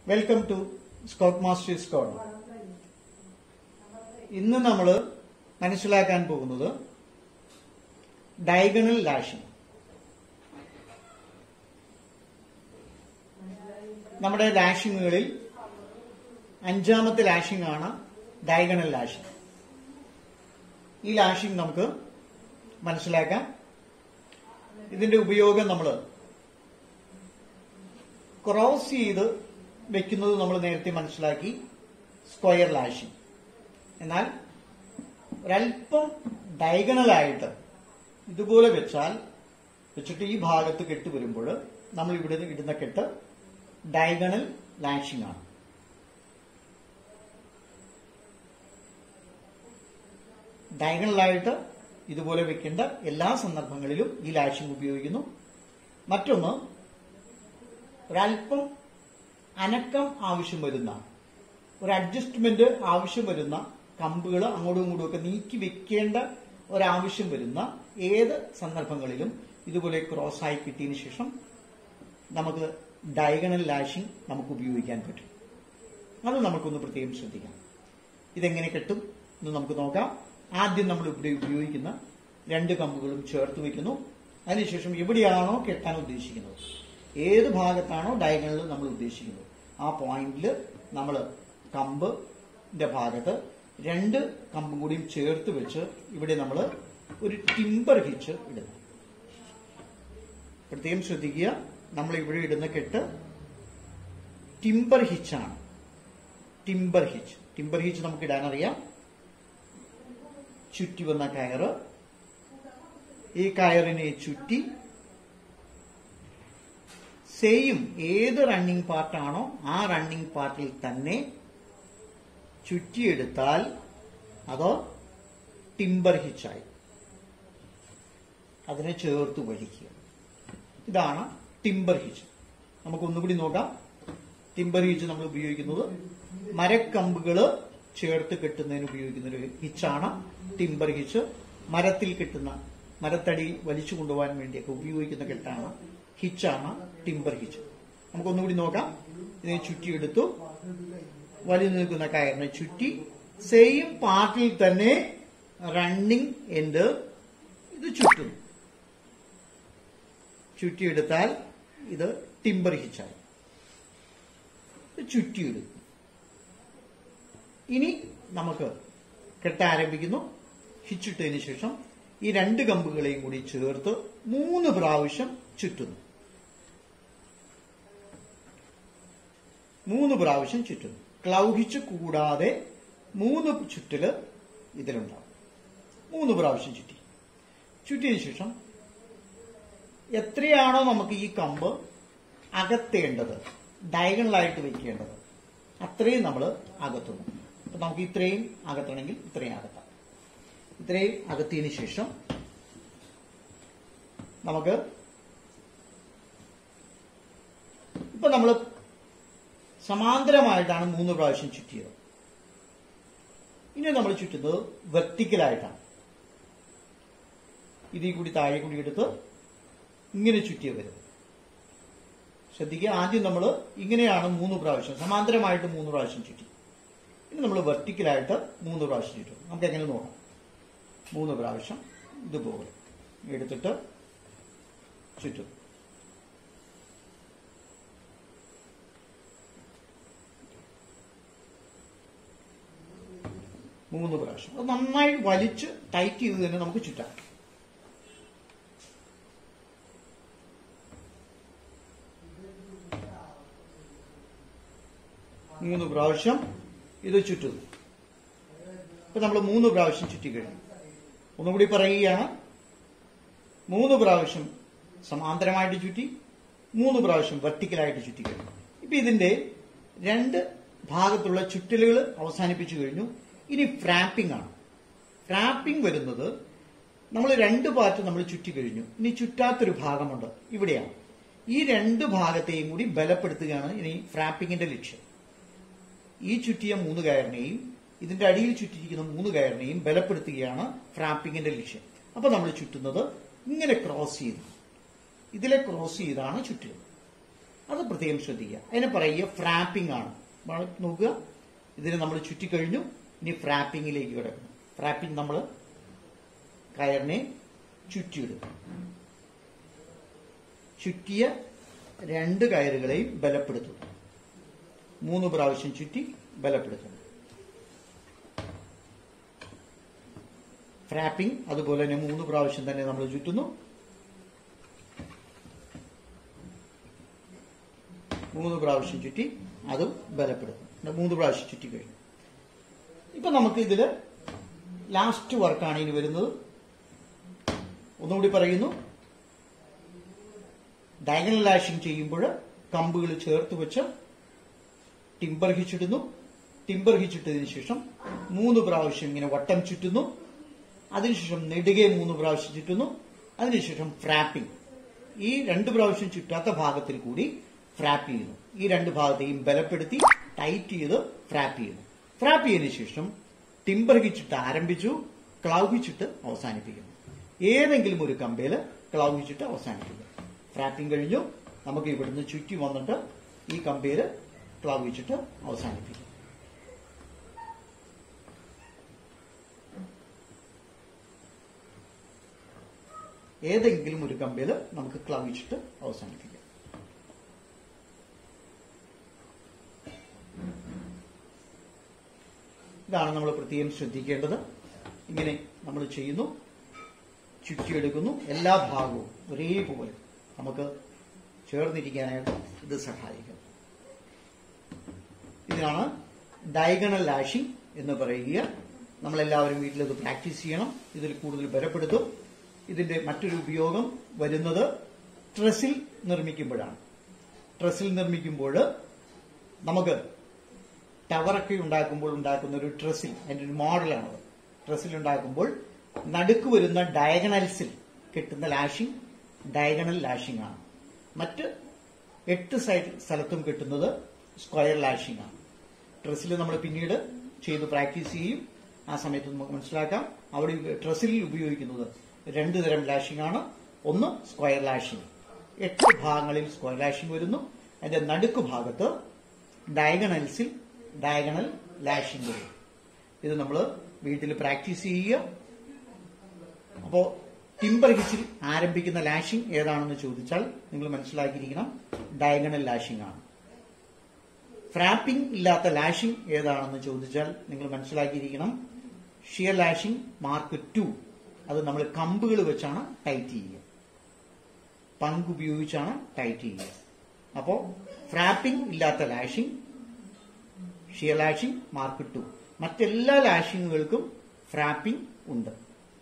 welcome to scout masters corner ഇന്ന് നമ്മൾ മനസ്സിലാക്കാൻ പോകുന്നത് ഡയഗണൽ ലാഷിംഗ് നമ്മുടെ ലാഷിങ്ങുകളിൽ അഞ്ചാമത്തെ ലാഷിംഗ് ആണ് ഡയഗണൽ ലാഷിംഗ് ഈ ലാഷിംഗ് നമുക്ക് മനസ്സിലാക്കാം ഇതിന്റെ ഉപയോഗം നമ്മൾ ക്രോസ് ചെയ്ത് വെക്കുന്നത് നമ്മൾ നേരത്തെ മനസ്സിലാക്കി സ്ക്വയർ ലാഷിംഗ് എന്നാൽ ഒരല്പം ഡയഗണലായിട്ട് ഇതുപോലെ വെച്ചാൽ വെച്ചിട്ട് ഈ ഭാഗത്ത് കെട്ട് വരുമ്പോൾ നമ്മൾ ഇവിടെ ഇടുന്ന കെട്ട് ഡയഗണൽ ലാഷിംഗ് ആണ് ഡയഗണലായിട്ട് ഇതുപോലെ വെക്കേണ്ട എല്ലാ സന്ദർഭങ്ങളിലും ഈ ലാഷിംഗ് ഉപയോഗിക്കുന്നു മറ്റൊന്ന് ഒരല്പം അനക്കം ആവശ്യം വരുന്ന ഒരു അഡ്ജസ്റ്റ്മെന്റ് ആവശ്യം വരുന്ന കമ്പുകൾ അങ്ങോട്ടും ഇങ്ങോട്ടും ഒക്കെ നീക്കി വെക്കേണ്ട ഒരാവശ്യം വരുന്ന ഏത് സന്ദർഭങ്ങളിലും ഇതുപോലെ ക്രോസ് ആയി കിട്ടിയതിനു ശേഷം നമുക്ക് ഡയഗണൽ ലാഷിംഗ് നമുക്ക് ഉപയോഗിക്കാൻ പറ്റും അത് നമുക്കൊന്ന് പ്രത്യേകം ശ്രദ്ധിക്കാം ഇതെങ്ങനെ കെട്ടും എന്ന് നമുക്ക് നോക്കാം ആദ്യം നമ്മൾ ഇവിടെ ഉപയോഗിക്കുന്ന രണ്ട് കമ്പുകളും ചേർത്ത് വെക്കുന്നു അതിനുശേഷം എവിടെയാണോ കെട്ടാൻ ഉദ്ദേശിക്കുന്നത് ഏത് ഭാഗത്താണോ ഡയഗണൽ നമ്മൾ ഉദ്ദേശിക്കുന്നത് ആ പോയിന്റിൽ നമ്മൾ കമ്പിന്റെ ഭാഗത്ത് രണ്ട് കമ്പും കൂടിയും ചേർത്ത് വെച്ച് ഇവിടെ നമ്മൾ ഒരു ടിമ്പർ ഹിച്ച് ഇടുന്നു പ്രത്യേകം ശ്രദ്ധിക്കുക നമ്മൾ ഇവിടെ ഇടുന്ന കെട്ട് ടിമ്പർ ഹിച്ചാണ് ടിമ്പർ ഹിച്ച് ടിമ്പർ ഹിച്ച് നമുക്ക് ഇടാനറിയാം ചുറ്റി വന്ന കയറ് ഈ കയറിനെ ചുറ്റി സെയിം ഏത് റണ്ണിംഗ് പാർട്ടാണോ ആ റണ്ണിംഗ് പാർട്ടിൽ തന്നെ ചുറ്റിയെടുത്താൽ അതോ ടിമ്പർ ഹിച്ചായി അതിനെ ചേർത്ത് വലിക്കുക ഇതാണ് ടിമ്പർ ഹിച്ച് നമുക്ക് ഒന്നുകൂടി നോക്കാം ടിമ്പർ ഹിച്ച് നമ്മൾ ഉപയോഗിക്കുന്നത് മരക്കമ്പുകള് ചേർത്ത് കെട്ടുന്നതിന് ഉപയോഗിക്കുന്ന ഒരു ഹിച്ചാണ് ടിമ്പർ ഹിച്ച് മരത്തിൽ കെട്ടുന്ന മരത്തടി വലിച്ചു കൊണ്ടുപോകാൻ വേണ്ടിയൊക്കെ ഉപയോഗിക്കുന്ന കെട്ടാണ് ഹിച്ചാണ് ടിമ്പർ ഹിച്ച് നമുക്കൊന്നുകൂടി നോക്കാം ഇതിനെ ചുറ്റിയെടുത്തു വലിയ നിൽക്കുന്ന കയറിനെ ചുറ്റി സെയിം പാർട്ടിൽ തന്നെ റണ്ണിംഗ് എൻഡ് ഇത് ചുറ്റുന്നു ചുറ്റിയെടുത്താൽ ഇത് ടിമ്പർ ഹിച്ചായി ഇത് ചുറ്റിയിടും ഇനി നമുക്ക് കെട്ട ആരംഭിക്കുന്നു ഹിച്ചിട്ടതിന് ശേഷം ഈ രണ്ട് കമ്പുകളെയും കൂടി ചേർത്ത് മൂന്ന് പ്രാവശ്യം ചുറ്റുന്നു മൂന്ന് പ്രാവശ്യം ചുറ്റുന്നു ക്ലൗഹിച്ച് കൂടാതെ മൂന്ന് ചുറ്റല് ഇതിലുണ്ടാവും മൂന്ന് പ്രാവശ്യം ചുറ്റി ചുറ്റിയതിനു ശേഷം എത്രയാണോ നമുക്ക് ഈ കമ്പ് അകത്തേണ്ടത് ഡയഗണലായിട്ട് വെക്കേണ്ടത് അത്രയും നമ്മൾ അകത്തുന്നു അപ്പൊ നമുക്ക് ഇത്രയും അകത്തണമെങ്കിൽ ഇത്രയും അകത്താം ഇത്രയും അകത്തിയതിനു ശേഷം നമുക്ക് ഇപ്പൊ നമ്മൾ സമാന്തരമായിട്ടാണ് മൂന്ന് പ്രാവശ്യം ചുറ്റിയത് ഇനി നമ്മൾ ചുറ്റുന്നത് വെർട്ടിക്കലായിട്ടാണ് ഇതിൽ കൂടി താഴെ കൂടി എടുത്ത് ഇങ്ങനെ ചുറ്റിയ വരും ശ്രദ്ധിക്കുക ആദ്യം നമ്മൾ ഇങ്ങനെയാണ് മൂന്ന് പ്രാവശ്യം സമാന്തരമായിട്ട് മൂന്ന് പ്രാവശ്യം ചുറ്റി ഇനി നമ്മൾ വെർട്ടിക്കലായിട്ട് മൂന്ന് പ്രാവശ്യം ചുറ്റും നമുക്ക് എങ്ങനെ നോക്കാം മൂന്ന് പ്രാവശ്യം ഇതുപോലെ എടുത്തിട്ട് ചുറ്റും മൂന്ന് പ്രാവശ്യം അത് നന്നായി വലിച്ച് ടൈറ്റ് ചെയ്ത് തന്നെ നമുക്ക് ചുറ്റാം മൂന്ന് പ്രാവശ്യം ഇത് ചുറ്റുന്നു ഇപ്പൊ നമ്മൾ മൂന്ന് പ്രാവശ്യം ചുറ്റിക്കഴിഞ്ഞു ഒന്നുകൂടി പറയുകയാണ് മൂന്ന് പ്രാവശ്യം സമാന്തരമായിട്ട് ചുറ്റി മൂന്ന് പ്രാവശ്യം വെർട്ടിക്കലായിട്ട് ചുറ്റിക്കഴിഞ്ഞു ഇപ്പൊ ഇതിന്റെ രണ്ട് ഭാഗത്തുള്ള ചുറ്റലുകൾ അവസാനിപ്പിച്ചു കഴിഞ്ഞു ഇനി ഫ്രാപ്പിംഗ് ആണ് ഫ്രാപ്പിംഗ് വരുന്നത് നമ്മൾ രണ്ട് പാർട്ട് നമ്മൾ ചുറ്റി കഴിഞ്ഞു ഇനി ചുറ്റാത്തൊരു ഭാഗമുണ്ട് ഇവിടെയാണ് ഈ രണ്ട് ഭാഗത്തെയും കൂടി ബലപ്പെടുത്തുകയാണ് ഇനി ഫ്രാപ്പിംഗിന്റെ ലക്ഷ്യം ഈ ചുറ്റിയ മൂന്ന് കയറിനെയും ഇതിന്റെ അടിയിൽ ചുറ്റിയിരിക്കുന്ന മൂന്ന് കയറിനെയും ബലപ്പെടുത്തുകയാണ് ഫ്രാപ്പിംഗിന്റെ ലക്ഷ്യം അപ്പൊ നമ്മൾ ചുറ്റുന്നത് ഇങ്ങനെ ക്രോസ് ചെയ്ത് ഇതിലെ ക്രോസ് ചെയ്താണ് ചുറ്റുന്നത് അത് പ്രത്യേകം ശ്രദ്ധിക്കുക അതിനെ പറയുക ഫ്രാപ്പിംഗ് ആണ് നമ്മൾ നോക്കുക ഇതിനെ നമ്മൾ ചുറ്റിക്കഴിഞ്ഞു ഇനി ഫ്രാപ്പിംഗിലേക്ക് കിടക്കുന്നു ഫ്രാപ്പിംഗ് നമ്മൾ കയറിനെ ചുറ്റിയിടും ചുറ്റിയ രണ്ട് കയറുകളെയും ബലപ്പെടുത്തുന്നു മൂന്ന് പ്രാവശ്യം ചുറ്റി ബലപ്പെടുത്തുന്നു ഫ്രാപ്പിംഗ് അതുപോലെ തന്നെ മൂന്ന് പ്രാവശ്യം തന്നെ നമ്മൾ ചുറ്റുന്നു മൂന്ന് പ്രാവശ്യം ചുറ്റി അതും ബലപ്പെടുത്തും മൂന്ന് പ്രാവശ്യം ചുറ്റി കഴിഞ്ഞു ഇപ്പൊ നമുക്ക് ഇതില് ലാസ്റ്റ് വർക്കാണ് ഇനി വരുന്നത് ഒന്നുകൂടി പറയുന്നു ഡയഗണൽ ലാഷിംഗ് ചെയ്യുമ്പോൾ കമ്പുകൾ ചേർത്ത് വെച്ച് ടിമ്പർ ഹിച്ചിടുന്നു ടിമ്പർ ഹിച്ചിട്ടതിന് ശേഷം മൂന്ന് പ്രാവശ്യം ഇങ്ങനെ വട്ടം ചുറ്റുന്നു അതിനുശേഷം നെടുകെ മൂന്ന് പ്രാവശ്യം ചുറ്റുന്നു അതിനുശേഷം ഫ്രാപ്പിംഗ് ഈ രണ്ട് പ്രാവശ്യം ചുറ്റാത്ത ഭാഗത്തിൽ കൂടി ഫ്രാപ്പ് ചെയ്യുന്നു ഈ രണ്ട് ഭാഗത്തെയും ബലപ്പെടുത്തി ടൈറ്റ് ചെയ്ത് ഫ്രാപ്പ് ചെയ്യുന്നു ഫ്രാപ്പ് ചെയ്തതിനു ശേഷം ടിമ്പർ ഹിച്ചിട്ട് ആരംഭിച്ചു ക്ലൗ ഹിച്ചിട്ട് അവസാനിപ്പിക്കുന്നു ഏതെങ്കിലും ഒരു കമ്പയിൽ ക്ലൗ ഹിച്ചിട്ട് അവസാനിപ്പിക്കുന്നു ഫ്രാപ്പിംഗ് കഴിഞ്ഞു നമുക്ക് ഇവിടുന്ന് ചുറ്റി വന്നിട്ട് ഈ കമ്പയിൽ ക്ലൗ ഹിച്ചിട്ട് അവസാനിപ്പിക്കും ഏതെങ്കിലും ഒരു കമ്പിയിൽ നമുക്ക് ക്ലവിച്ചിട്ട് അവസാനിപ്പിക്കാം ഇതാണ് നമ്മൾ പ്രത്യേകം ശ്രദ്ധിക്കേണ്ടത് ഇങ്ങനെ നമ്മൾ ചെയ്യുന്നു ചുറ്റിയെടുക്കുന്നു എല്ലാ ഭാഗവും ഒരേപോലെ നമുക്ക് ചേർന്നിരിക്കാനായിട്ട് ഇത് സഹായിക്കും ഇതിനാണ് ഡയഗണൽ ലാഷിംഗ് എന്ന് പറയുക നമ്മളെല്ലാവരും വീട്ടിൽ ഇത് പ്രാക്ടീസ് ചെയ്യണം ഇതിൽ കൂടുതൽ ബലപ്പെടുത്തും ഇതിന്റെ മറ്റൊരു ഉപയോഗം വരുന്നത് ട്രസിൽ നിർമ്മിക്കുമ്പോഴാണ് ട്രസിൽ നിർമ്മിക്കുമ്പോൾ നമുക്ക് ടവറൊക്കെ ഉണ്ടാക്കുമ്പോൾ ഉണ്ടാക്കുന്ന ഒരു ട്രസിൽ അതിന്റെ ഒരു മോഡലാണത് ട്രസിൽ ഉണ്ടാക്കുമ്പോൾ നടുക്ക് വരുന്ന ഡയഗണൽസിൽ കിട്ടുന്ന ലാഷിംഗ് ഡയഗണൽ ലാഷിംഗ് ആണ് മറ്റ് എട്ട് സൈഡ് സ്ഥലത്തും കിട്ടുന്നത് സ്ക്വയർ ലാഷിംഗ് ആണ് ട്രസിൽ നമ്മൾ പിന്നീട് ചെയ്ത് പ്രാക്ടീസ് ചെയ്യും ആ സമയത്ത് നമുക്ക് മനസ്സിലാക്കാം അവിടെ ട്രസിൽ ഉപയോഗിക്കുന്നത് രണ്ട് തരം ലാഷിംഗ് ആണ് ഒന്ന് സ്ക്വയർ ലാഷിംഗ് എട്ട് ഭാഗങ്ങളിൽ സ്ക്വയർ ലാഷിംഗ് വരുന്നു അതിന്റെ നടുക്ക് ഭാഗത്ത് ഡയഗണൽസിൽ ഡയഗണൽ ലാഷിംഗ് വരും ഇത് നമ്മൾ വീട്ടിൽ പ്രാക്ടീസ് ചെയ്യുക അപ്പോ ടിമ്പർ ഹിച്ചിൽ ആരംഭിക്കുന്ന ലാഷിംഗ് ഏതാണെന്ന് ചോദിച്ചാൽ നിങ്ങൾ മനസ്സിലാക്കിയിരിക്കണം ഡയഗണൽ ലാഷിംഗ് ആണ് ഫ്രാപ്പിംഗ് ഇല്ലാത്ത ലാഷിംഗ് ഏതാണെന്ന് ചോദിച്ചാൽ നിങ്ങൾ മനസ്സിലാക്കിയിരിക്കണം ഷിയർ ലാഷിംഗ് മാർക്ക് ടു അത് നമ്മൾ കമ്പുകൾ വെച്ചാണ് ടൈറ്റ് ചെയ്യുക പങ്ക് ഉപയോഗിച്ചാണ് ടൈറ്റ് ചെയ്യുക അപ്പോ ഫ്രാപ്പിംഗ് ഇല്ലാത്ത lashing shear lashing mark to മറ്റെല്ലാ ലാഷിങ്ങുകൾക്കും ഫ്രാപ്പിംഗ് ഉണ്ട്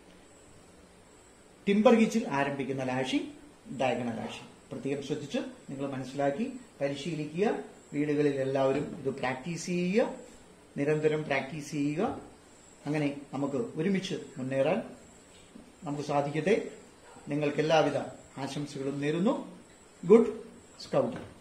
ടിമ്പർ ഗീച്ചിൽ ആരംഭിക്കുന്ന ലാഷിംഗ് ഡയഗണൽ ലാഷിംഗ് പ്രത്യേകം ശ്രദ്ധിച്ച് നിങ്ങൾ മനസ്സിലാക്കി പരിശീലിക്കുക വീടുകളിൽ എല്ലാവരും ഇത് പ്രാക്ടീസ് ചെയ്യുക നിരന്തരം പ്രാക്ടീസ് ചെയ്യുക അങ്ങനെ നമുക്ക് ഒരുമിച്ച് മുന്നേറാൻ നമുക്ക് സാധിക്കട്ടെ നിങ്ങൾക്ക് എല്ലാവിധ ആശംസകളും നേരുന്നു ഗുഡ് സ്കൗട്ടിംഗ്